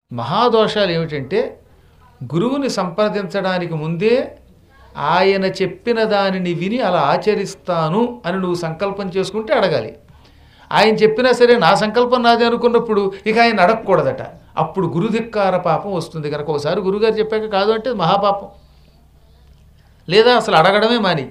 మహాదోషాలు ఏమిటంటే గురువుని సంప్రదించడానికి ముందే ఆయన చెప్పిన దానిని విని అలా ఆచరిస్తాను అని నువ్వు సంకల్పం చేసుకుంటే అడగాలి ఆయన చెప్పినా సరే నా సంకల్పం నాది అనుకున్నప్పుడు ఇక ఆయన అడగకూడదట అప్పుడు గురుధిక్కార పాపం వస్తుంది కనుక ఒకసారి గురుగారు చెప్పాక కాదు అంటే అది మహాపాపం లేదా అసలు అడగడమే మాని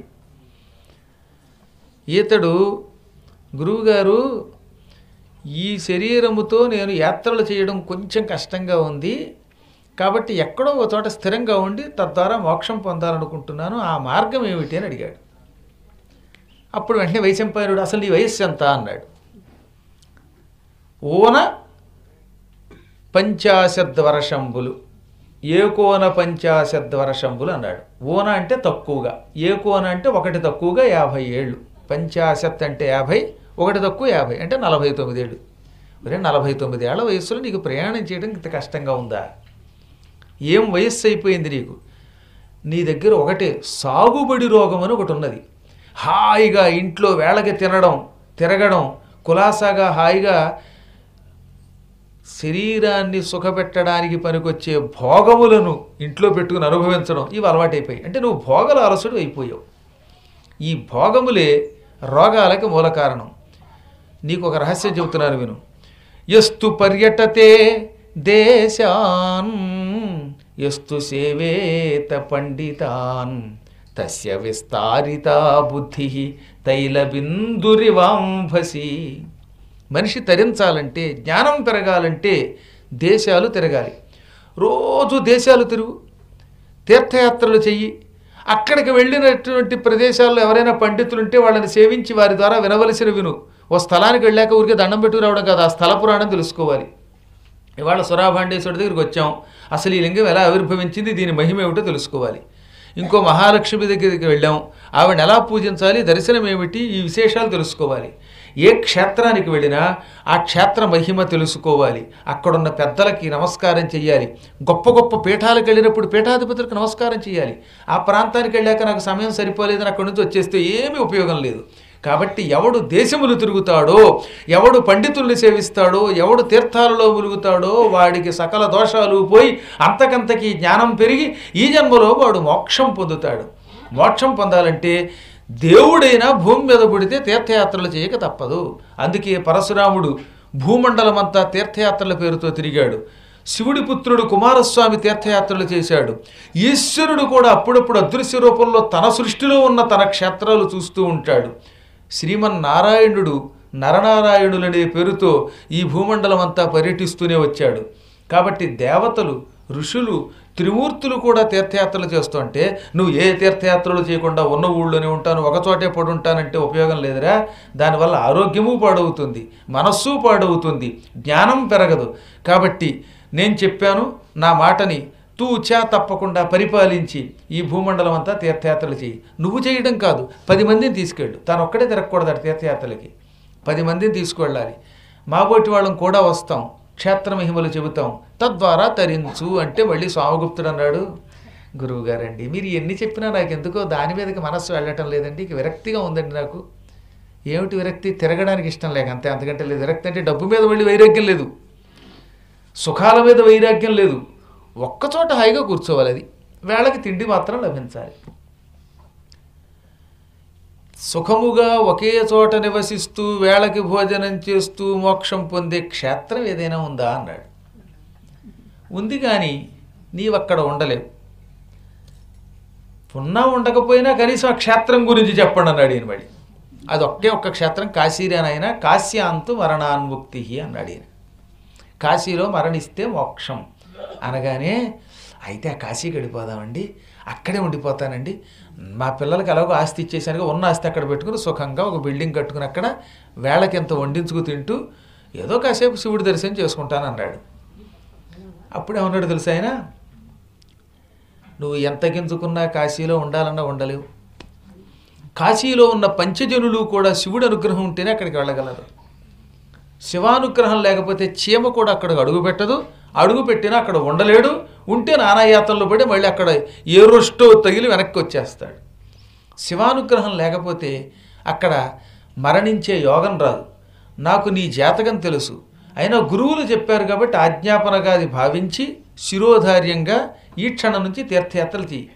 ఈతడు గురువుగారు ఈ శరీరముతో నేను యాత్రలు చేయడం కొంచెం కష్టంగా ఉంది కాబట్టి ఎక్కడో ఒక చోట స్థిరంగా ఉండి తద్వారా మోక్షం పొందాలనుకుంటున్నాను ఆ మార్గం ఏమిటి అని అడిగాడు అప్పుడు వెంటనే వైశంపాయనుడు అసలు నీ వయస్సు ఎంత అన్నాడు ఓన పంచాశద్వర్షంబులు ఏకోన పంచాశద్వర్షంబులు అన్నాడు ఓన అంటే తక్కువగా ఏకోన అంటే ఒకటి తక్కువగా యాభై ఏళ్ళు పంచాశత్ అంటే యాభై ఒకటి తక్కువ యాభై అంటే నలభై తొమ్మిది ఏళ్ళు ఒరే నలభై తొమ్మిది ఏళ్ల వయస్సులో నీకు ప్రయాణం చేయడం ఇంత కష్టంగా ఉందా ఏం వయస్సు అయిపోయింది నీకు నీ దగ్గర ఒకటే సాగుబడి రోగం అని ఒకటి ఉన్నది హాయిగా ఇంట్లో వేళకి తినడం తిరగడం కులాసాగా హాయిగా శరీరాన్ని సుఖపెట్టడానికి పనికొచ్చే భోగములను ఇంట్లో పెట్టుకుని అనుభవించడం ఇవి అలవాటైపోయాయి అంటే నువ్వు భోగల అలసుడు అయిపోయావు ఈ భోగములే రోగాలకు మూల కారణం నీకు ఒక రహస్యం చెబుతున్నాను విను ఎస్తు పర్యటతే దేశాన్ ఎస్తు సేవేత పండితాన్ తస్య విస్తారిత బుద్ధి తైలబిందురివాంభసి మనిషి తరించాలంటే జ్ఞానం పెరగాలంటే దేశాలు తిరగాలి రోజు దేశాలు తిరుగు తీర్థయాత్రలు చెయ్యి అక్కడికి వెళ్ళినటువంటి ప్రదేశాల్లో ఎవరైనా పండితులు ఉంటే వాళ్ళని సేవించి వారి ద్వారా వినవలసిన విను ఓ స్థలానికి వెళ్ళాక ఊరికే దండం పెట్టుకు రావడం కాదు ఆ స్థల పురాణం తెలుసుకోవాలి ఇవాళ సురాభాండేశ్వరి దగ్గరికి వచ్చాం అసలు ఈ లింగం ఎలా ఆవిర్భవించింది దీని మహిమ ఏమిటో తెలుసుకోవాలి ఇంకో మహాలక్ష్మి దగ్గరికి వెళ్ళాం ఆవిడని ఎలా పూజించాలి దర్శనం ఏమిటి ఈ విశేషాలు తెలుసుకోవాలి ఏ క్షేత్రానికి వెళ్ళినా ఆ క్షేత్ర మహిమ తెలుసుకోవాలి అక్కడున్న పెద్దలకి నమస్కారం చేయాలి గొప్ప గొప్ప పీఠాలకు వెళ్ళినప్పుడు పీఠాధిపతులకు నమస్కారం చేయాలి ఆ ప్రాంతానికి వెళ్ళాక నాకు సమయం సరిపోలేదని అక్కడి నుంచి వచ్చేస్తే ఏమీ ఉపయోగం లేదు కాబట్టి ఎవడు దేశములు తిరుగుతాడో ఎవడు పండితుల్ని సేవిస్తాడో ఎవడు తీర్థాలలో ములుగుతాడో వాడికి సకల దోషాలు పోయి అంతకంతకి జ్ఞానం పెరిగి ఈ జన్మలో వాడు మోక్షం పొందుతాడు మోక్షం పొందాలంటే దేవుడైనా భూమి మీద పుడితే తీర్థయాత్రలు చేయక తప్పదు అందుకే పరశురాముడు భూమండలమంతా తీర్థయాత్రల పేరుతో తిరిగాడు శివుడి పుత్రుడు కుమారస్వామి తీర్థయాత్రలు చేశాడు ఈశ్వరుడు కూడా అప్పుడప్పుడు అదృశ్య రూపంలో తన సృష్టిలో ఉన్న తన క్షేత్రాలు చూస్తూ ఉంటాడు శ్రీమన్నారాయణుడు నరనారాయణులనే పేరుతో ఈ భూమండలం అంతా పర్యటిస్తూనే వచ్చాడు కాబట్టి దేవతలు ఋషులు త్రిమూర్తులు కూడా తీర్థయాత్రలు చేస్తుంటే నువ్వు ఏ తీర్థయాత్రలు చేయకుండా ఉన్న ఊళ్ళోనే ఉంటాను ఒకచోటే పడి ఉంటానంటే ఉపయోగం లేదురా దానివల్ల ఆరోగ్యము పాడవుతుంది మనస్సు పాడవుతుంది జ్ఞానం పెరగదు కాబట్టి నేను చెప్పాను నా మాటని తూచా తప్పకుండా పరిపాలించి ఈ భూమండలం అంతా తీర్థయాత్రలు చేయి నువ్వు చేయడం కాదు పది మందిని తీసుకెళ్ళు తాను ఒక్కడే తిరగకూడదు తీర్థయాత్రలకి పది మందిని తీసుకువెళ్ళాలి మాబోటి వాళ్ళం కూడా వస్తాం క్షేత్ర మహిమలు చెబుతాం తద్వారా తరించు అంటే మళ్ళీ స్వామగుప్తుడు అన్నాడు గురువుగారండి మీరు ఎన్ని చెప్పినా నాకు ఎందుకో దాని మీదకి మనస్సు వెళ్ళటం లేదండి ఇక విరక్తిగా ఉందండి నాకు ఏమిటి విరక్తి తిరగడానికి ఇష్టం లేక అంతే అంతకంటే లేదు విరక్తి అంటే డబ్బు మీద మళ్ళీ వైరాగ్యం లేదు సుఖాల మీద వైరాగ్యం లేదు ఒక్కచోట హాయిగా కూర్చోవాలి అది వేళకి తిండి మాత్రం లభించాలి సుఖముగా ఒకే చోట నివసిస్తూ వేళకి భోజనం చేస్తూ మోక్షం పొందే క్షేత్రం ఏదైనా ఉందా అన్నాడు ఉంది కానీ నీవక్కడ ఉండలేవు ఉన్నా ఉండకపోయినా కనీసం ఆ క్షేత్రం గురించి చెప్పండి అన్నాడు ఈయన మళ్ళీ అది ఒకే ఒక్క క్షేత్రం కాశీరానైనా కాశ్యాంతు మరణాన్ముక్తి అన్నాడు ఈయన కాశీలో మరణిస్తే మోక్షం అనగానే అయితే ఆ కాశీకి వెళ్ళిపోదామండి అక్కడే ఉండిపోతానండి మా పిల్లలకి ఎలాగో ఆస్తి ఇచ్చేసానుగా ఉన్న ఆస్తి అక్కడ పెట్టుకుని సుఖంగా ఒక బిల్డింగ్ కట్టుకుని అక్కడ వేళకి ఎంత వండించుకు తింటూ ఏదో కాసేపు శివుడి దర్శనం చేసుకుంటాను అన్నాడు అప్పుడు ఏమన్నాడు తెలుసా ఆయన నువ్వు ఎంత గింజుకున్నా కాశీలో ఉండాలన్నా ఉండలేవు కాశీలో ఉన్న పంచజనులు కూడా శివుడి అనుగ్రహం ఉంటేనే అక్కడికి వెళ్ళగలరు శివానుగ్రహం లేకపోతే చీమ కూడా అక్కడ అడుగు పెట్టదు అడుగు పెట్టినా అక్కడ ఉండలేడు ఉంటే నానాయాత్రలో పడి మళ్ళీ అక్కడ ఏ రొష్టో తగిలి వెనక్కి వచ్చేస్తాడు శివానుగ్రహం లేకపోతే అక్కడ మరణించే యోగం రాదు నాకు నీ జాతకం తెలుసు అయినా గురువులు చెప్పారు కాబట్టి ఆజ్ఞాపనగా అది భావించి శిరోధార్యంగా ఈ క్షణం నుంచి తీర్థయాత్రలు చేయి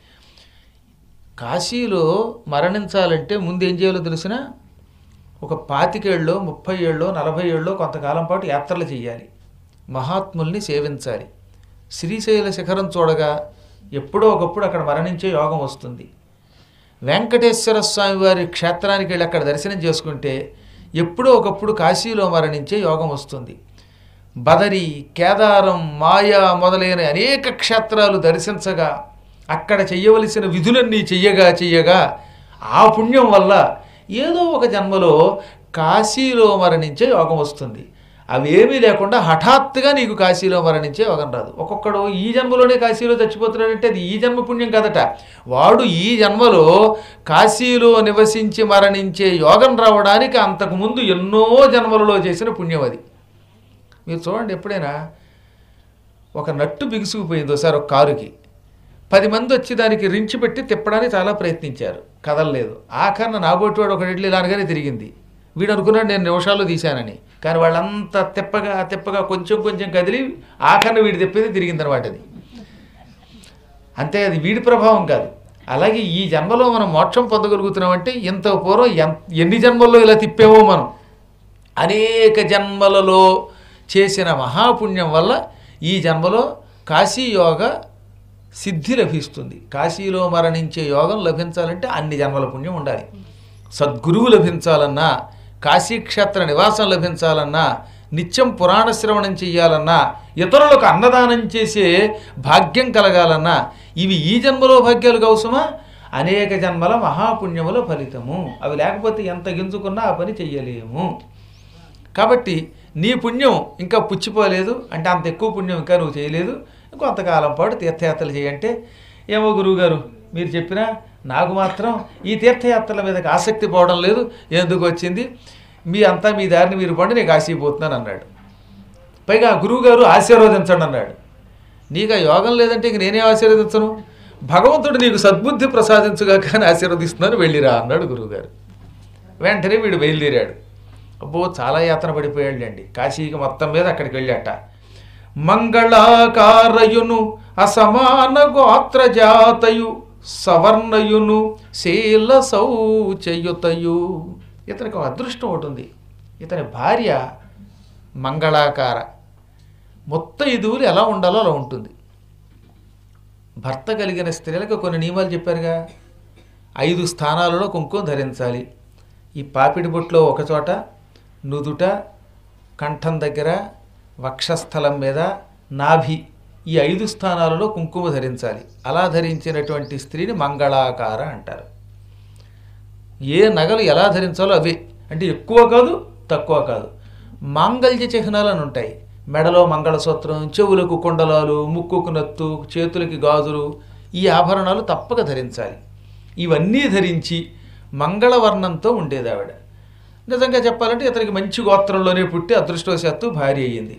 కాశీలో మరణించాలంటే ముందు ఏం చేయాలో తెలిసిన ఒక పాతికేళ్ళలో ముప్పై ఏళ్ళలో నలభై ఏళ్ళలో కొంతకాలం పాటు యాత్రలు చేయాలి మహాత్ముల్ని సేవించాలి శ్రీశైల శిఖరం చూడగా ఎప్పుడో ఒకప్పుడు అక్కడ మరణించే యోగం వస్తుంది వెంకటేశ్వర స్వామి వారి క్షేత్రానికి వెళ్ళి అక్కడ దర్శనం చేసుకుంటే ఎప్పుడో ఒకప్పుడు కాశీలో మరణించే యోగం వస్తుంది బదరి కేదారం మాయా మొదలైన అనేక క్షేత్రాలు దర్శించగా అక్కడ చెయ్యవలసిన విధులన్నీ చెయ్యగా చెయ్యగా ఆ పుణ్యం వల్ల ఏదో ఒక జన్మలో కాశీలో మరణించే యోగం వస్తుంది అవేమీ లేకుండా హఠాత్తుగా నీకు కాశీలో మరణించే యోగం రాదు ఒక్కొక్కడు ఈ జన్మలోనే కాశీలో చచ్చిపోతున్నాడంటే అది ఈ జన్మ పుణ్యం కదట వాడు ఈ జన్మలో కాశీలో నివసించి మరణించే యోగం రావడానికి అంతకుముందు ఎన్నో జన్మలలో చేసిన పుణ్యం అది మీరు చూడండి ఎప్పుడైనా ఒక నట్టు బిగుసుకుపోయింది ఒకసారి ఒక కారుకి పది మంది వచ్చి దానికి రించి పెట్టి తిప్పడానికి చాలా ప్రయత్నించారు కదలలేదు ఆఖరణ నాబోటివాడు ఒకటి ఇడ్లీ లానగానే తిరిగింది వీడు అనుకున్నాడు నేను నిమిషాల్లో తీశానని కానీ వాళ్ళంతా తిప్పగా తిప్పగా కొంచెం కొంచెం కదిలి ఆఖరణ వీడి తిప్పేది తిరిగిందనమాట అది అంతే అది వీడి ప్రభావం కాదు అలాగే ఈ జన్మలో మనం మోక్షం పొందగలుగుతున్నామంటే ఇంత పూర్వం ఎన్ ఎన్ని జన్మల్లో ఇలా తిప్పేమో మనం అనేక జన్మలలో చేసిన మహాపుణ్యం వల్ల ఈ జన్మలో కాశీ యోగ సిద్ధి లభిస్తుంది కాశీలో మరణించే యోగం లభించాలంటే అన్ని జన్మల పుణ్యం ఉండాలి సద్గురువు లభించాలన్నా కాశీక్షేత్ర నివాసం లభించాలన్నా నిత్యం పురాణ శ్రవణం చెయ్యాలన్నా ఇతరులకు అన్నదానం చేసే భాగ్యం కలగాలన్నా ఇవి ఈ జన్మలో భాగ్యాలు కవసమా అనేక జన్మల మహాపుణ్యముల ఫలితము అవి లేకపోతే ఎంత గింజుకున్నా ఆ పని చెయ్యలేము కాబట్టి నీ పుణ్యం ఇంకా పుచ్చిపోలేదు అంటే అంత ఎక్కువ పుణ్యం ఇంకా నువ్వు చేయలేదు కొంతకాలం పాటు తీర్థయాత్రలు చేయంటే ఏమో గురువుగారు మీరు చెప్పినా నాకు మాత్రం ఈ తీర్థయాత్రల మీదకి ఆసక్తి పోవడం లేదు ఎందుకు వచ్చింది మీ అంతా మీ దారిని మీరు పండి నేను కాశీపోతున్నాను అన్నాడు పైగా ఆ గురువుగారు ఆశీర్వదించండి అన్నాడు నీకు ఆ యోగం లేదంటే ఇంక నేనే ఆశీర్వదించను భగవంతుడు నీకు సద్బుద్ధి ప్రసాదించుగా కానీ ఆశీర్వదిస్తున్నాను వెళ్ళిరా అన్నాడు గురువుగారు వెంటనే వీడు బయలుదేరాడు అబ్బో చాలా యాతన పడిపోయాడులేండి కాశీకి మొత్తం మీద అక్కడికి వెళ్ళాట మంగళాకారయును అసమాన గోత్ర జాతయు సవర్ణయును శీల శౌచయుతయు ఇతనికి ఒక అదృష్టం ఒకటి ఉంది ఇతని భార్య మంగళాకార మొత్తం ఇదువులు ఎలా ఉండాలో అలా ఉంటుంది భర్త కలిగిన స్త్రీలకు కొన్ని నియమాలు చెప్పారుగా ఐదు స్థానాలలో కుంకుమ ధరించాలి ఈ పాపిడి బొట్లో ఒక చోట నుదుట కంఠం దగ్గర వక్షస్థలం మీద నాభి ఈ ఐదు స్థానాలలో కుంకుమ ధరించాలి అలా ధరించినటువంటి స్త్రీని మంగళాకార అంటారు ఏ నగలు ఎలా ధరించాలో అవే అంటే ఎక్కువ కాదు తక్కువ కాదు మాంగళ్య చిహ్నాలు అని ఉంటాయి మెడలో మంగళసూత్రం చెవులకు కుండలాలు ముక్కుకు నత్తు చేతులకి గాజులు ఈ ఆభరణాలు తప్పక ధరించాలి ఇవన్నీ ధరించి మంగళవర్ణంతో ఉండేది ఆవిడ నిజంగా చెప్పాలంటే ఇతనికి మంచి గోత్రంలోనే పుట్టి అదృష్టవశాత్తు భార్య అయ్యింది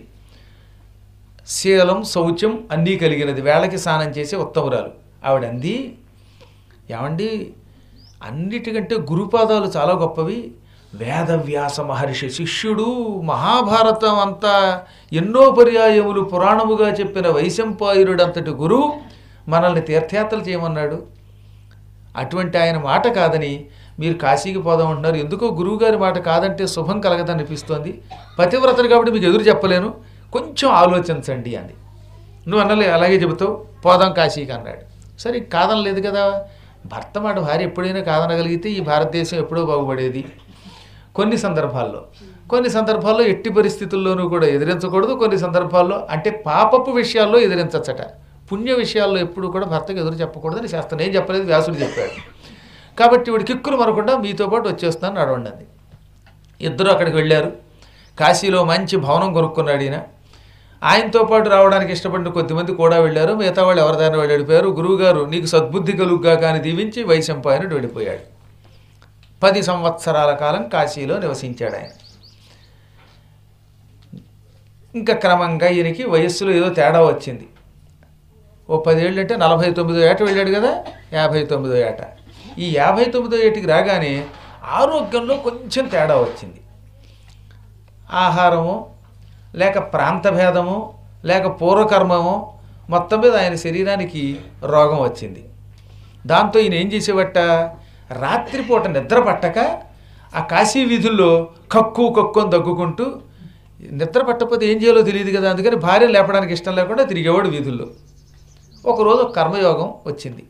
శీలం శౌచం అన్నీ కలిగినది వేళకి స్నానం చేసే ఉత్తమురాలు ఆవిడ అంది ఏమండి అన్నిటికంటే గురుపాదాలు చాలా గొప్పవి వేదవ్యాస మహర్షి శిష్యుడు మహాభారతం అంతా ఎన్నో పర్యాయములు పురాణముగా చెప్పిన వైశంపాయురుడు అంతటి గురువు మనల్ని తీర్థయాత్రలు చేయమన్నాడు అటువంటి ఆయన మాట కాదని మీరు కాశీకి పోదాం అంటున్నారు ఎందుకో గురువుగారి మాట కాదంటే శుభం కలగదనిపిస్తోంది పతివ్రతలు కాబట్టి మీకు ఎదురు చెప్పలేను కొంచెం ఆలోచించండి అంది నువ్వు అన్నలే అలాగే చెబుతావు పోదాం కాశీకి అన్నాడు సరే కాదనలేదు కదా భర్త మాట భార్య ఎప్పుడైనా కాదనగలిగితే ఈ భారతదేశం ఎప్పుడో బాగుపడేది కొన్ని సందర్భాల్లో కొన్ని సందర్భాల్లో ఎట్టి పరిస్థితుల్లోనూ కూడా ఎదిరించకూడదు కొన్ని సందర్భాల్లో అంటే పాపపు విషయాల్లో ఎదిరించచ్చట పుణ్య విషయాల్లో ఎప్పుడు కూడా భర్తకు ఎదురు చెప్పకూడదని శాస్త్రం నేను చెప్పలేదు వ్యాసుడు చెప్పాడు కాబట్టి ఇవిడు కిక్కులు మరకుండా మీతో పాటు వచ్చేస్తాను నడవండి అంది ఇద్దరు అక్కడికి వెళ్ళారు కాశీలో మంచి భవనం కొనుక్కున్నాడు ఈయన ఆయనతో పాటు రావడానికి ఇష్టపడిన కొద్దిమంది కూడా వెళ్ళారు మిగతా వాళ్ళు ఎవరిదైనా వాళ్ళు వెళ్ళిపోయారు గురువుగారు నీకు సద్బుద్ధి కలుగ్గా కానీ దీవించి వైశంపాయనుడు వెళ్ళిపోయాడు పది సంవత్సరాల కాలం కాశీలో నివసించాడు ఆయన ఇంకా క్రమంగా ఈయనకి వయస్సులో ఏదో తేడా వచ్చింది ఓ పదేళ్ళు అంటే నలభై తొమ్మిదో ఏట వెళ్ళాడు కదా యాభై తొమ్మిదో ఏట ఈ యాభై తొమ్మిదో ఏటికి రాగానే ఆరోగ్యంలో కొంచెం తేడా వచ్చింది ఆహారము లేక ప్రాంత భేదమో లేక పూర్వకర్మమో మొత్తం మీద ఆయన శరీరానికి రోగం వచ్చింది దాంతో ఈయన ఏం చేసేవట రాత్రిపూట నిద్ర పట్టక ఆ కాశీ వీధుల్లో కక్కు కక్కు అని దగ్గుకుంటూ నిద్ర పట్టకపోతే ఏం చేయాలో తెలియదు కదా అందుకని భార్య లేపడానికి ఇష్టం లేకుండా తిరిగేవాడు వీధుల్లో ఒకరోజు ఒక కర్మయోగం వచ్చింది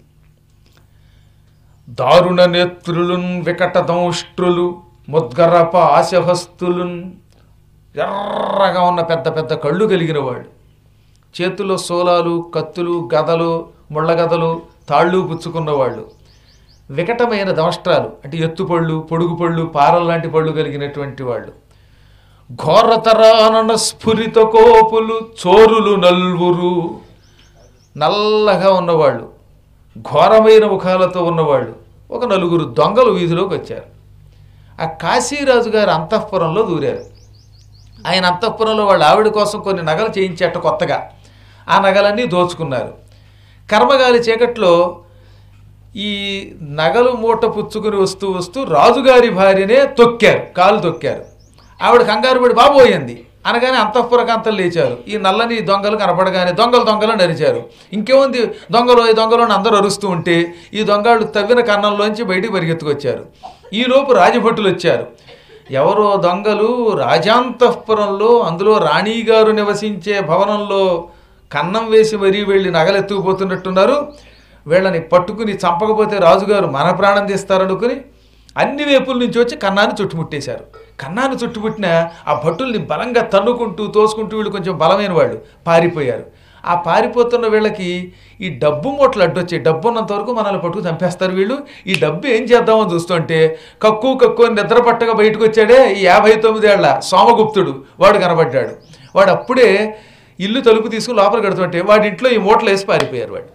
దారుణ నేత్రులున్ వికట దంష్ట్రులు ముద్గరప ఆశభస్తులున్ ఎర్రగా ఉన్న పెద్ద పెద్ద కళ్ళు కలిగిన వాళ్ళు చేతుల్లో సోలాలు కత్తులు గదలు ముళ్ళగదలు తాళ్ళు పుచ్చుకున్నవాళ్ళు వికటమైన దంష్ట్రాలు అంటే ఎత్తుపళ్ళు పొడుగు పళ్ళు పారల్ లాంటి పళ్ళు కలిగినటువంటి వాళ్ళు ఘోరతరానన స్ఫురిత కోపులు చోరులు నల్వురు నల్లగా ఉన్నవాళ్ళు ఘోరమైన ముఖాలతో ఉన్నవాళ్ళు ఒక నలుగురు దొంగలు వీధిలోకి వచ్చారు ఆ కాశీరాజు గారి అంతఃపురంలో దూరారు ఆయన అంతఃపురంలో వాళ్ళ ఆవిడ కోసం కొన్ని నగలు చేయించేట కొత్తగా ఆ నగలన్నీ దోచుకున్నారు కర్మగాలి చీకట్లో ఈ నగలు మూట పుచ్చుకుని వస్తూ వస్తూ రాజుగారి భార్యనే తొక్కారు కాలు తొక్కారు ఆవిడ కంగారు పడి బాబోయింది అనగానే అంతఃపురకాంతలు లేచారు ఈ నల్లని దొంగలు కనపడగానే దొంగలు దొంగలు నరిచారు ఇంకేముంది దొంగలు ఈ దొంగలు అని అందరూ అరుస్తూ ఉంటే ఈ దొంగలు తవ్విన కన్నంలోంచి బయటికి పరిగెత్తుకొచ్చారు ఈలోపు రాజభటులు వచ్చారు ఎవరో దొంగలు రాజాంతఃపురంలో అందులో రాణిగారు నివసించే భవనంలో కన్నం వేసి మరీ వెళ్ళి నగలెత్తుకుపోతున్నట్టున్నారు వీళ్ళని పట్టుకుని చంపకపోతే రాజుగారు మన ప్రాణం తీస్తారనుకుని అన్ని వైపుల నుంచి వచ్చి కన్నాన్ని చుట్టుముట్టేశారు కన్నాన్ని చుట్టుముట్టిన ఆ భటుల్ని బలంగా తన్నుకుంటూ తోసుకుంటూ వీళ్ళు కొంచెం బలమైన వాళ్ళు పారిపోయారు ఆ పారిపోతున్న వీళ్ళకి ఈ డబ్బు మూటలు అడ్డొచ్చాయి డబ్బు ఉన్నంత వరకు మనల్ని పట్టుకు చంపేస్తారు వీళ్ళు ఈ డబ్బు ఏం చేద్దామని చూస్తుంటే కక్కు కక్కు అని నిద్ర పట్టగా బయటకు వచ్చాడే ఈ యాభై తొమ్మిదేళ్ల సోమగుప్తుడు వాడు కనబడ్డాడు వాడు అప్పుడే ఇల్లు తలుపు తీసుకుని లోపల కడుతుంటే వాడి ఇంట్లో ఈ మూటలు వేసి పారిపోయారు వాడు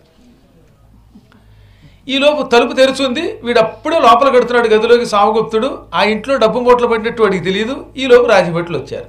ఈలోపు తలుపు తెరుచుంది వీడు అప్పుడే లోపల కడుతున్నాడు గదిలోకి సామగుప్తుడు ఆ ఇంట్లో డబ్బు మూటలు పడినట్టు వాడికి తెలియదు ఈలోపు రాజభట్లు వచ్చారు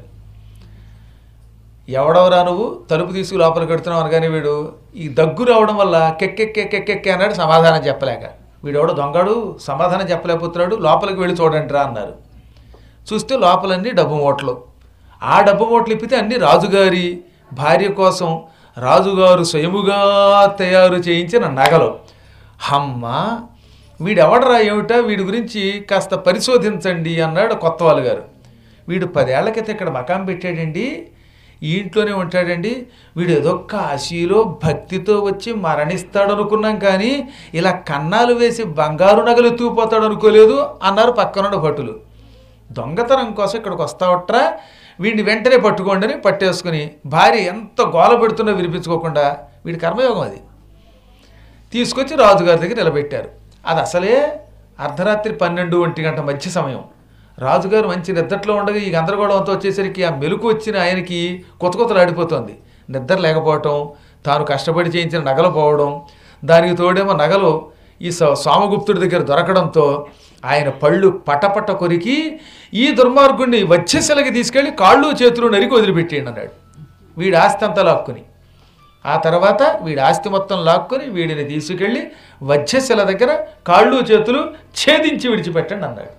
ఎవడవరా నువ్వు తలుపు తీసుకు లోపల కడుతున్నావు అనగానే వీడు ఈ దగ్గు రావడం వల్ల కెక్కెక్కే కెక్కెక్కే అన్నాడు సమాధానం చెప్పలేక వీడెవడో దొంగడు సమాధానం చెప్పలేకపోతున్నాడు లోపలికి వెళ్ళి చూడండి రా అన్నారు చూస్తే లోపలన్నీ డబ్బు మూటలు ఆ డబ్బు మూటలు ఇప్పితే అన్ని రాజుగారి భార్య కోసం రాజుగారు స్వయముగా తయారు చేయించిన నగలు హమ్మ వీడెవడరా ఏమిటా వీడి గురించి కాస్త పరిశోధించండి అన్నాడు కొత్తవాళ్ళు గారు వీడు పదేళ్ల క్రితం ఇక్కడ మకాం పెట్టాడండి ఈ ఇంట్లోనే ఉంటాడండి వీడు ఏదో కాశీలో భక్తితో వచ్చి మరణిస్తాడు అనుకున్నాం కానీ ఇలా కన్నాలు వేసి బంగారు నగలు ఎత్తుకుపోతాడు అనుకోలేదు అన్నారు పక్కనున్న భటులు దొంగతనం కోసం ఇక్కడికి వస్తావట్రా వీడిని వెంటనే పట్టుకోండి అని పట్టేసుకుని భార్య ఎంత గోల పెడుతున్నా వినిపించుకోకుండా వీడి కర్మయోగం అది తీసుకొచ్చి రాజుగారి దగ్గర నిలబెట్టారు అది అసలే అర్ధరాత్రి పన్నెండు ఒంటి గంట మధ్య సమయం రాజుగారు మంచి నిద్రలో ఉండగా ఈ గందరగోళం అంతా వచ్చేసరికి ఆ మెలకు వచ్చిన ఆయనకి కొత్త కొత్తలు ఆడిపోతుంది నిద్ర లేకపోవటం తాను కష్టపడి చేయించిన నగలు పోవడం దానికి తోడేమో నగలు ఈ స- సోమగుప్తుడి దగ్గర దొరకడంతో ఆయన పళ్ళు పటపట కొరికి ఈ దుర్మార్గుడిని వచ్చేసలకి తీసుకెళ్ళి కాళ్ళు చేతులు నరికి వదిలిపెట్టేయండి అన్నాడు వీడి ఆస్తి అంతా లాక్కుని ఆ తర్వాత వీడి ఆస్తి మొత్తం లాక్కొని వీడిని తీసుకెళ్ళి వజ్రశిల దగ్గర కాళ్ళు చేతులు ఛేదించి విడిచిపెట్టండి అన్నాడు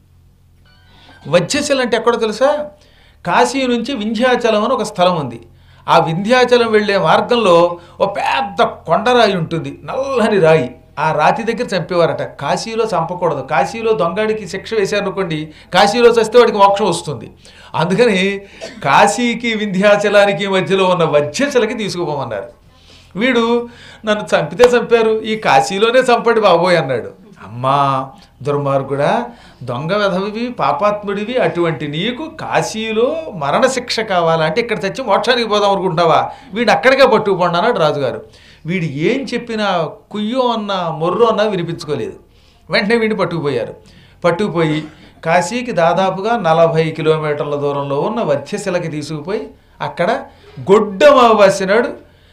వజ్రశిల అంటే ఎక్కడో తెలుసా కాశీ నుంచి వింధ్యాచలం అని ఒక స్థలం ఉంది ఆ వింధ్యాచలం వెళ్ళే మార్గంలో ఒక పెద్ద కొండరాయి ఉంటుంది నల్లని రాయి ఆ రాతి దగ్గర చంపేవారట కాశీలో చంపకూడదు కాశీలో దొంగడికి శిక్ష వేశారనుకోండి కాశీలో చస్తే వాడికి మోక్షం వస్తుంది అందుకని కాశీకి వింధ్యాచలానికి మధ్యలో ఉన్న వజ్రశిలకి తీసుకుపోమన్నారు వీడు నన్ను చంపితే చంపారు ఈ కాశీలోనే చంపండి బాబోయ్ అన్నాడు అమ్మా దుర్మార్గుడా దొంగ వెధవివి పాపాత్ముడివి అటువంటి నీకు కాశీలో మరణశిక్ష కావాలంటే ఇక్కడ తెచ్చి మోక్షానికి పోదాం అనుకుంటావా వీడు అక్కడికే పట్టుకుపోండి అన్నాడు రాజుగారు వీడు ఏం చెప్పినా కుయ్యో అన్న మొర్రో అన్నా వినిపించుకోలేదు వెంటనే వీడిని పట్టుకుపోయారు పట్టుకుపోయి కాశీకి దాదాపుగా నలభై కిలోమీటర్ల దూరంలో ఉన్న వత్స్యశిలకి తీసుకుపోయి అక్కడ గొడ్డమావాసి నాడు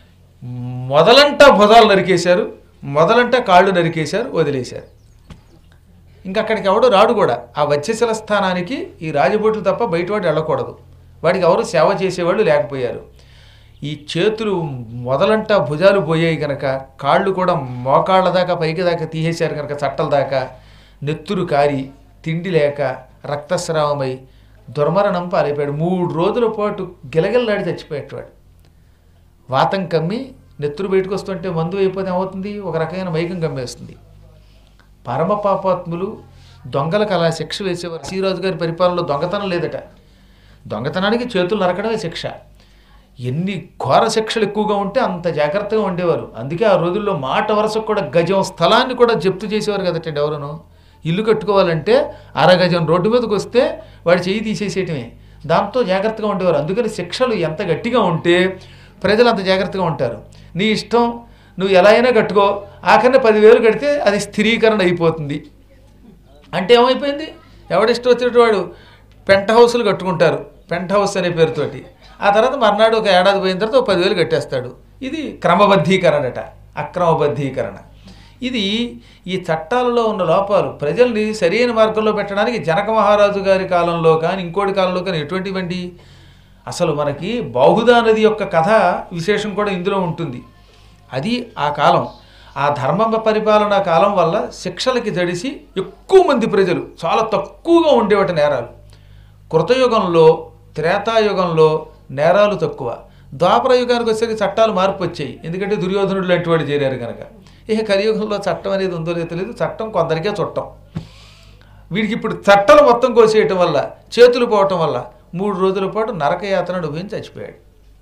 మొదలంట భుజాలు నరికేశారు మొదలంట కాళ్ళు నరికేశారు వదిలేశారు ఇంకా అక్కడికి ఎవడు రాడు కూడా ఆ వచ్చేశిల స్థానానికి ఈ రాజభటులు తప్ప బయటవాడు వెళ్ళకూడదు వాడికి ఎవరు సేవ చేసేవాళ్ళు లేకపోయారు ఈ చేతులు మొదలంట భుజాలు పోయాయి కనుక కాళ్ళు కూడా మోకాళ్ళ దాకా పైకి దాకా తీసేశారు కనుక చట్టల దాకా నెత్తురు కారి తిండి లేక రక్తస్రావమై దుర్మరణం పాలైపోయాడు మూడు రోజుల పాటు గిలగిల్లాడి చచ్చిపోయేటవాడు వాతం కమ్మి నెత్తురు బయటకు వస్తుంటే మందు అయిపోతే ఏమవుతుంది ఒక రకమైన మైకం కమ్మేస్తుంది పరమ పాపాత్ములు దొంగలకు అలా శిక్ష వేసేవారు శ్రీరాజు గారి పరిపాలనలో దొంగతనం లేదట దొంగతనానికి చేతులు నరకడమే శిక్ష ఎన్ని ఘోర శిక్షలు ఎక్కువగా ఉంటే అంత జాగ్రత్తగా ఉండేవారు అందుకే ఆ రోజుల్లో మాట వరుసకు కూడా గజం స్థలాన్ని కూడా జప్తు చేసేవారు కదటండి ఎవరును ఇల్లు కట్టుకోవాలంటే అరగజం రోడ్డు మీదకి వస్తే వాడి చెయ్యి తీసేసేయటమే దాంతో జాగ్రత్తగా ఉండేవారు అందుకని శిక్షలు ఎంత గట్టిగా ఉంటే ప్రజలు అంత జాగ్రత్తగా ఉంటారు నీ ఇష్టం నువ్వు ఎలా అయినా కట్టుకో ఆఖరిని పదివేలు కడితే అది స్థిరీకరణ అయిపోతుంది అంటే ఏమైపోయింది ఎవడిష్టం వచ్చినట్టు వాడు పెంట్ హౌస్లు కట్టుకుంటారు పెంట్ హౌస్ అనే పేరుతోటి ఆ తర్వాత మర్నాడు ఒక ఏడాది పోయిన తర్వాత ఒక పదివేలు కట్టేస్తాడు ఇది క్రమబద్ధీకరణట అక్రమబద్ధీకరణ ఇది ఈ చట్టాలలో ఉన్న లోపాలు ప్రజల్ని సరైన మార్గంలో పెట్టడానికి జనక మహారాజు గారి కాలంలో కానీ ఇంకోటి కాలంలో కానీ ఎటువంటివండి అసలు మనకి బాహుదా నది యొక్క కథ విశేషం కూడా ఇందులో ఉంటుంది అది ఆ కాలం ఆ ధర్మ పరిపాలన కాలం వల్ల శిక్షలకి జడిసి ఎక్కువ మంది ప్రజలు చాలా తక్కువగా ఉండేవాటి నేరాలు కృతయుగంలో త్రేతాయుగంలో నేరాలు తక్కువ ద్వాపర యుగానికి వచ్చేసరికి చట్టాలు మార్పు వచ్చాయి ఎందుకంటే దుర్యోధనుడు లాంటి వాడు చేరారు కనుక ఇక కలియుగంలో చట్టం అనేది ఉందో లేదో తెలియదు చట్టం కొందరికే చుట్టం వీడికి ఇప్పుడు చట్టాలు మొత్తం కోసేయటం వల్ల చేతులు పోవటం వల్ల మూడు రోజుల పాటు నరకయాతన అనుభవించి చచ్చిపోయాడు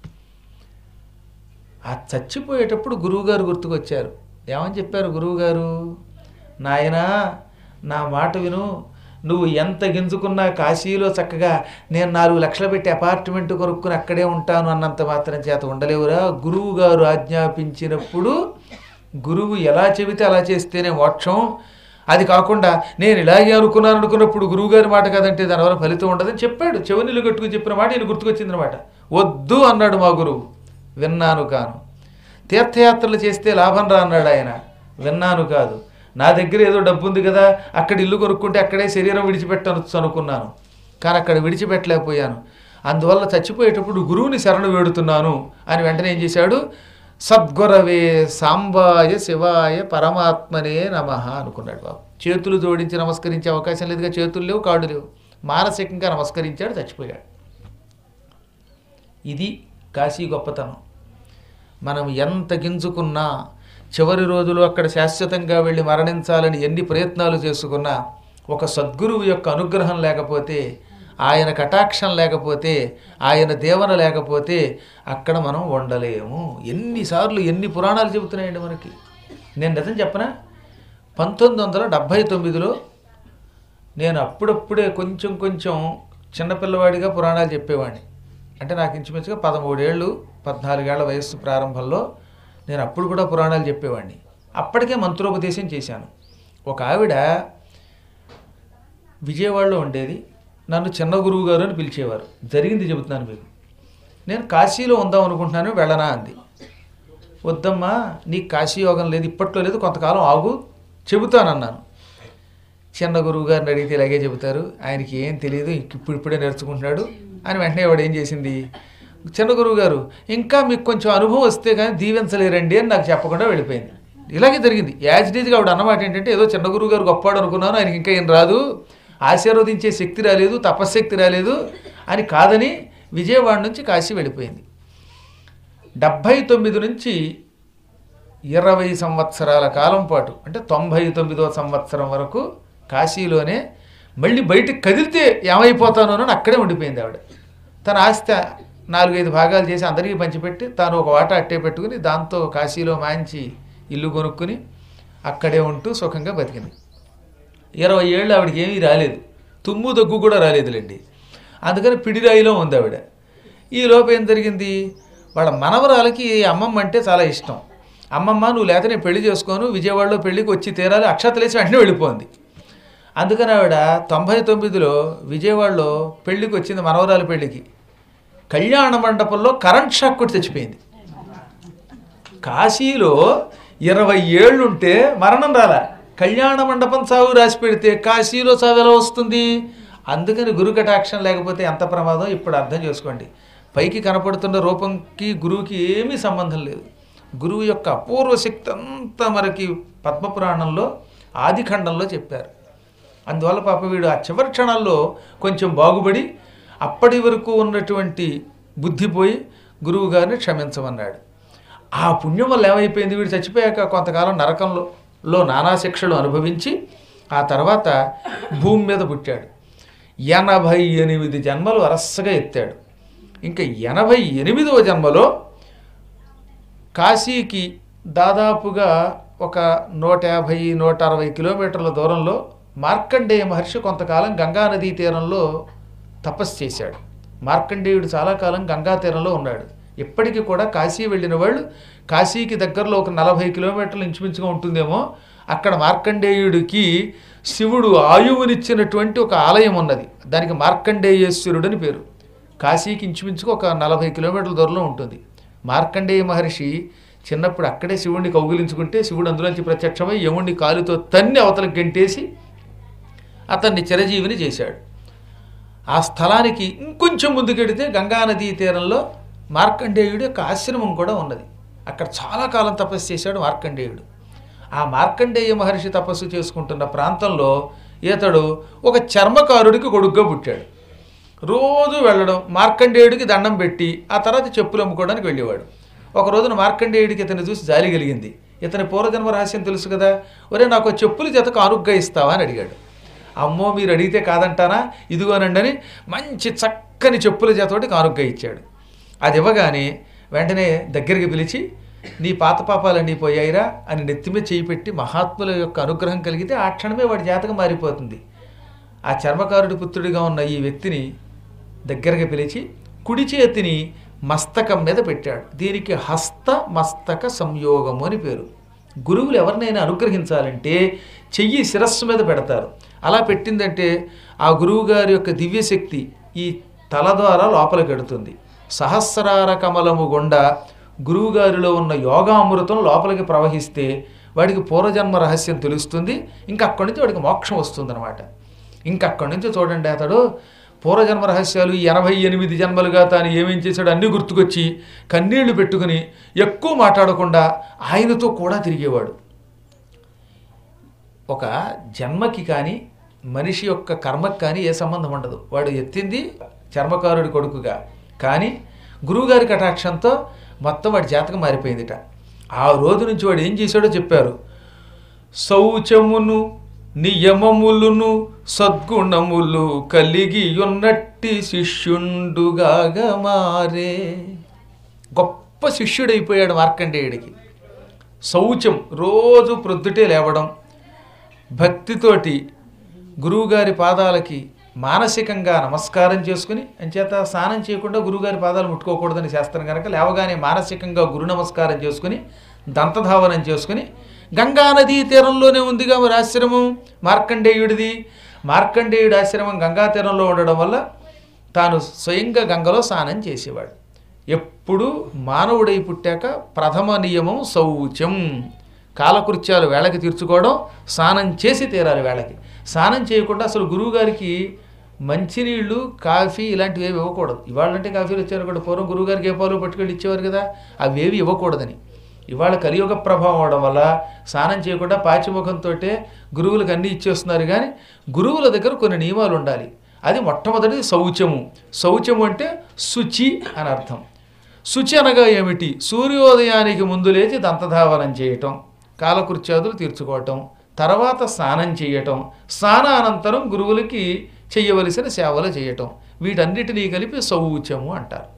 ఆ చచ్చిపోయేటప్పుడు గురువుగారు గుర్తుకొచ్చారు ఏమని చెప్పారు గురువుగారు నాయనా నా మాట విను నువ్వు ఎంత గింజుకున్నా కాశీలో చక్కగా నేను నాలుగు లక్షలు పెట్టి అపార్ట్మెంట్ కొనుక్కుని అక్కడే ఉంటాను అన్నంత మాత్రం చేత ఉండలేవురా గురువు గారు ఆజ్ఞాపించినప్పుడు గురువు ఎలా చెబితే అలా చేస్తేనే మోక్షం అది కాకుండా నేను ఇలాగే అనుకున్నాను అనుకున్నప్పుడు గురువుగారి మాట కదంటే దానివల్ల ఫలితం ఉండదని చెప్పాడు చెవునిలు కట్టుకుని చెప్పిన మాట ఈయన గుర్తుకొచ్చిందనమాట వద్దు అన్నాడు మా గురువు విన్నాను కాను తీర్థయాత్రలు చేస్తే లాభం రా అన్నాడు ఆయన విన్నాను కాదు నా దగ్గర ఏదో డబ్బు ఉంది కదా అక్కడ ఇల్లు కొనుక్కుంటే అక్కడే శరీరం విడిచిపెట్టనొచ్చు అనుకున్నాను కానీ అక్కడ విడిచిపెట్టలేకపోయాను అందువల్ల చచ్చిపోయేటప్పుడు గురువుని శరణు వేడుతున్నాను అని వెంటనే ఏం చేశాడు సద్గురవే సాంబాయ శివాయ పరమాత్మనే నమ అనుకున్నాడు బాబు చేతులు జోడించి నమస్కరించే అవకాశం లేదుగా చేతులు లేవు కాళ్ళు లేవు మానసికంగా నమస్కరించాడు చచ్చిపోయాడు ఇది కాశీ గొప్పతనం మనం ఎంత గింజుకున్నా చివరి రోజులు అక్కడ శాశ్వతంగా వెళ్ళి మరణించాలని ఎన్ని ప్రయత్నాలు చేసుకున్నా ఒక సద్గురువు యొక్క అనుగ్రహం లేకపోతే ఆయన కటాక్షం లేకపోతే ఆయన దేవన లేకపోతే అక్కడ మనం ఉండలేము ఎన్నిసార్లు ఎన్ని పురాణాలు చెబుతున్నాయండి మనకి నేను నిజం చెప్పనా పంతొమ్మిది వందల డెబ్భై తొమ్మిదిలో నేను అప్పుడప్పుడే కొంచెం కొంచెం చిన్నపిల్లవాడిగా పురాణాలు చెప్పేవాడిని అంటే నాకు ఇంచుమించుగా పదమూడేళ్ళు పద్నాలుగేళ్ల వయస్సు ప్రారంభంలో నేను అప్పుడు కూడా పురాణాలు చెప్పేవాడిని అప్పటికే మంత్రోపదేశం చేశాను ఒక ఆవిడ విజయవాడలో ఉండేది నన్ను చిన్న గురువు గారు అని పిలిచేవారు జరిగింది చెబుతున్నాను మీకు నేను కాశీలో ఉందాం అనుకుంటున్నాను వెళ్ళనా అంది వద్దమ్మా నీకు కాశీ యోగం లేదు ఇప్పట్లో లేదు కొంతకాలం ఆగు చెబుతానన్నాను చిన్న గురువు గారిని అడిగితే ఇలాగే చెబుతారు ఆయనకి ఏం తెలియదు ఇప్పుడు ఇప్పుడే నేర్చుకుంటున్నాడు అని వెంటనే వాడు ఏం చేసింది చిన్న గురువు గారు ఇంకా మీకు కొంచెం అనుభవం వస్తే కానీ దీవించలేరండి అని నాకు చెప్పకుండా వెళ్ళిపోయింది ఇలాగే జరిగింది యాజ్ డీజ్గా ఆవిడ అన్నమాట ఏంటంటే ఏదో చిన్న గురువు గారు గొప్పవాడు అనుకున్నాను ఆయనకి ఇంకా ఏం రాదు ఆశీర్వదించే శక్తి రాలేదు తపశ్శక్తి రాలేదు అని కాదని విజయవాడ నుంచి కాశీ వెళ్ళిపోయింది డెబ్భై తొమ్మిది నుంచి ఇరవై సంవత్సరాల కాలం పాటు అంటే తొంభై తొమ్మిదో సంవత్సరం వరకు కాశీలోనే మళ్ళీ బయటికి కదిలితే ఏమైపోతానో అని అక్కడే ఉండిపోయింది ఆవిడ తన ఆస్తి నాలుగైదు భాగాలు చేసి అందరికీ పంచిపెట్టి తాను ఒక వాటా అట్టే పెట్టుకుని దాంతో కాశీలో మాంచి ఇల్లు కొనుక్కుని అక్కడే ఉంటూ సుఖంగా బతికింది ఇరవై ఏళ్ళు ఆవిడకి ఏమీ రాలేదు తుమ్ము దగ్గు కూడా రాలేదులేండి అందుకని పిడిరాయిలో ఉంది ఆవిడ ఈ లోపు ఏం జరిగింది వాళ్ళ మనవరాలకి అమ్మమ్మ అంటే చాలా ఇష్టం అమ్మమ్మ నువ్వు లేక నేను పెళ్లి చేసుకోను విజయవాడలో పెళ్లికి వచ్చి తీరాలి అక్షతలేసి వెంటనే వెళ్ళిపోయింది అందుకని ఆవిడ తొంభై తొమ్మిదిలో విజయవాడలో పెళ్లికి వచ్చింది మనవరాలి పెళ్లికి కళ్యాణ మండపంలో కరెంట్ షాక్ కొట్టి చచ్చిపోయింది కాశీలో ఇరవై ఏళ్ళుంటే మరణం రాలా కళ్యాణ మండపం చావు రాసి పెడితే కాశీలో చావు ఎలా వస్తుంది అందుకని గురు కటాక్షం లేకపోతే ఎంత ప్రమాదం ఇప్పుడు అర్థం చేసుకోండి పైకి కనపడుతున్న రూపంకి గురువుకి ఏమీ సంబంధం లేదు గురువు యొక్క అపూర్వ శక్తి అంతా మనకి పద్మపురాణంలో ఆదిఖండంలో చెప్పారు అందువల్ల పాప వీడు ఆ చివరి క్షణాల్లో కొంచెం బాగుపడి అప్పటి వరకు ఉన్నటువంటి బుద్ధి పోయి గురువు గారిని క్షమించమన్నాడు ఆ పుణ్యం వల్ల ఏమైపోయింది వీడు చచ్చిపోయాక కొంతకాలం నరకంలో లో నానా శిక్షలు అనుభవించి ఆ తర్వాత భూమి మీద పుట్టాడు ఎనభై ఎనిమిది జన్మలు వరసగా ఎత్తాడు ఇంకా ఎనభై ఎనిమిదవ జన్మలో కాశీకి దాదాపుగా ఒక నూట యాభై నూట అరవై కిలోమీటర్ల దూరంలో మార్కండేయ మహర్షి కొంతకాలం గంగా నదీ తీరంలో తపస్సు చేశాడు మార్కండేయుడు చాలా కాలం గంగా తీరంలో ఉన్నాడు ఇప్పటికీ కూడా కాశీ వెళ్ళిన వాళ్ళు కాశీకి దగ్గరలో ఒక నలభై కిలోమీటర్లు ఇంచుమించుగా ఉంటుందేమో అక్కడ మార్కండేయుడికి శివుడు ఆయువునిచ్చినటువంటి ఒక ఆలయం ఉన్నది దానికి మార్కండేయేశ్వరుడు అని పేరు కాశీకి ఇంచుమించుగా ఒక నలభై కిలోమీటర్ల దూరంలో ఉంటుంది మార్కండేయ మహర్షి చిన్నప్పుడు అక్కడే శివుడిని కౌగిలించుకుంటే శివుడు అందులోంచి ప్రత్యక్షమై యముడిని కాలుతో తన్ని అవతలకు గెంటేసి అతన్ని చిరజీవిని చేశాడు ఆ స్థలానికి ఇంకొంచెం ముందుకెడితే గంగానదీ తీరంలో మార్కండేయుడి యొక్క ఆశ్రమం కూడా ఉన్నది అక్కడ చాలా కాలం తపస్సు చేశాడు మార్కండేయుడు ఆ మార్కండేయ మహర్షి తపస్సు చేసుకుంటున్న ప్రాంతంలో ఇతడు ఒక చర్మకారుడికి కొడుగ్గా పుట్టాడు రోజు వెళ్ళడం మార్కండేయుడికి దండం పెట్టి ఆ తర్వాత చెప్పులు అమ్ముకోవడానికి వెళ్ళేవాడు ఒక రోజున మార్కండేయుడికి ఇతన్ని చూసి జాలి కలిగింది ఇతని పూర్వజన్మ రహస్యం తెలుసు కదా ఒరే నాకు చెప్పులు చేత కానుగ్గా ఇస్తావా అని అడిగాడు అమ్మో మీరు అడిగితే కాదంటానా ఇదిగోనండి అని మంచి చక్కని చెప్పుల చేతోటి కానుగ్గా ఇచ్చాడు అది ఇవ్వగానే వెంటనే దగ్గరికి పిలిచి నీ పాత పాపాలన్నీ పోయాయిరా అని నెత్తిమీద చేయి పెట్టి మహాత్ముల యొక్క అనుగ్రహం కలిగితే ఆ క్షణమే వాడి జాతకం మారిపోతుంది ఆ చర్మకారుడి పుత్రుడిగా ఉన్న ఈ వ్యక్తిని దగ్గరగా పిలిచి కుడి చేతిని మస్తకం మీద పెట్టాడు దీనికి హస్త మస్తక సంయోగము అని పేరు గురువులు ఎవరినైనా అనుగ్రహించాలంటే చెయ్యి శిరస్సు మీద పెడతారు అలా పెట్టిందంటే ఆ గురువు గారి యొక్క దివ్యశక్తి ఈ తల ద్వారా లోపలికి ఎడుతుంది సహస్రార కమలము గుండా గురువుగారిలో ఉన్న యోగామృతం లోపలికి ప్రవహిస్తే వాడికి పూర్వజన్మ రహస్యం తెలుస్తుంది ఇంకా అక్కడి నుంచి వాడికి మోక్షం వస్తుందన్నమాట ఇంకా అక్కడి నుంచి చూడండి అతడు పూర్వజన్మ రహస్యాలు ఈ ఎనభై ఎనిమిది జన్మలుగా తాను ఏమేం చేశాడో అన్నీ గుర్తుకొచ్చి కన్నీళ్లు పెట్టుకుని ఎక్కువ మాట్లాడకుండా ఆయనతో కూడా తిరిగేవాడు ఒక జన్మకి కానీ మనిషి యొక్క కర్మకి కానీ ఏ సంబంధం ఉండదు వాడు ఎత్తింది చర్మకారుడి కొడుకుగా కానీ గురువుగారి కటాక్షంతో మొత్తం వాడి జాతకం మారిపోయిందిట ఆ రోజు నుంచి వాడు ఏం చేశాడో చెప్పారు శౌచమును నియమములును సద్గుణములు కలిగి ఉన్నట్టి శిష్యుండుగాగా మారే గొప్ప శిష్యుడైపోయాడు మార్కండేయుడికి శౌచం రోజు ప్రొద్దుటే లేవడం భక్తితోటి గురువుగారి పాదాలకి మానసికంగా నమస్కారం చేసుకుని అంచేత స్నానం చేయకుండా గురువుగారి పాదాలు ముట్టుకోకూడదని శాస్త్రం కనుక లేవగానే మానసికంగా గురు నమస్కారం చేసుకుని దంతధావనం చేసుకుని గంగా నదీ తీరంలోనే ఉందిగా మరి ఆశ్రమం మార్కండేయుడిది మార్కండేయుడి ఆశ్రమం గంగా తీరంలో ఉండడం వల్ల తాను స్వయంగా గంగలో స్నానం చేసేవాడు ఎప్పుడు మానవుడై పుట్టాక ప్రథమ నియమం శౌచం కాలకృత్యాలు వేళకి తీర్చుకోవడం స్నానం చేసి తీరాలి వేళకి స్నానం చేయకుండా అసలు గురువుగారికి మంచినీళ్ళు కాఫీ ఇలాంటివి ఏవి ఇవ్వకూడదు ఇవాళ అంటే కాఫీలు వచ్చారు కూడా పూర్వం గురువుగారికి ఏ పాలు పట్టుకెళ్ళి ఇచ్చేవారు కదా అవేవి ఇవ్వకూడదని ఇవాళ కలియుగ ప్రభావం అవడం వల్ల స్నానం చేయకుండా పాచిముఖంతో గురువులకు అన్నీ ఇచ్చేస్తున్నారు కానీ గురువుల దగ్గర కొన్ని నియమాలు ఉండాలి అది మొట్టమొదటిది శౌచము శౌచము అంటే శుచి అని అర్థం శుచి అనగా ఏమిటి సూర్యోదయానికి ముందు లేచి దంతధావనం చేయటం కాలకృత్యాదులు తీర్చుకోవటం తర్వాత స్నానం చేయటం స్నానానంతరం గురువులకి చేయవలసిన సేవలు చేయటం వీటన్నిటినీ కలిపి శౌచము అంటారు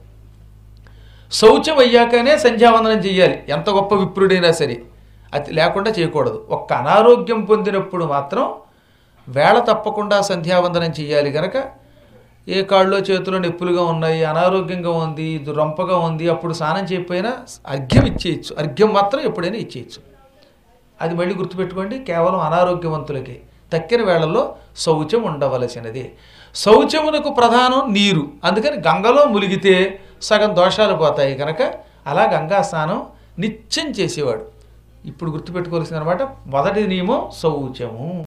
శౌచం అయ్యాకనే సంధ్యావందనం చేయాలి ఎంత గొప్ప విప్రుడైనా సరే అది లేకుండా చేయకూడదు ఒక్క అనారోగ్యం పొందినప్పుడు మాత్రం వేళ తప్పకుండా సంధ్యావందనం చేయాలి గనక ఏ కాళ్ళలో చేతిలో నొప్పులుగా ఉన్నాయి అనారోగ్యంగా ఉంది ఇది రొంపగా ఉంది అప్పుడు స్నానం చేయకపోయినా అర్ఘ్యం ఇచ్చేయచ్చు అర్ఘ్యం మాత్రం ఎప్పుడైనా ఇచ్చేయచ్చు అది మళ్ళీ గుర్తుపెట్టుకోండి కేవలం అనారోగ్యవంతులకి తక్కిన వేళల్లో శౌచం ఉండవలసినది శౌచమునకు ప్రధానం నీరు అందుకని గంగలో ములిగితే సగం దోషాలు పోతాయి కనుక అలా గంగా స్నానం నిత్యం చేసేవాడు ఇప్పుడు గుర్తుపెట్టుకోవాల్సింది అనమాట మొదటి నియమం శౌచము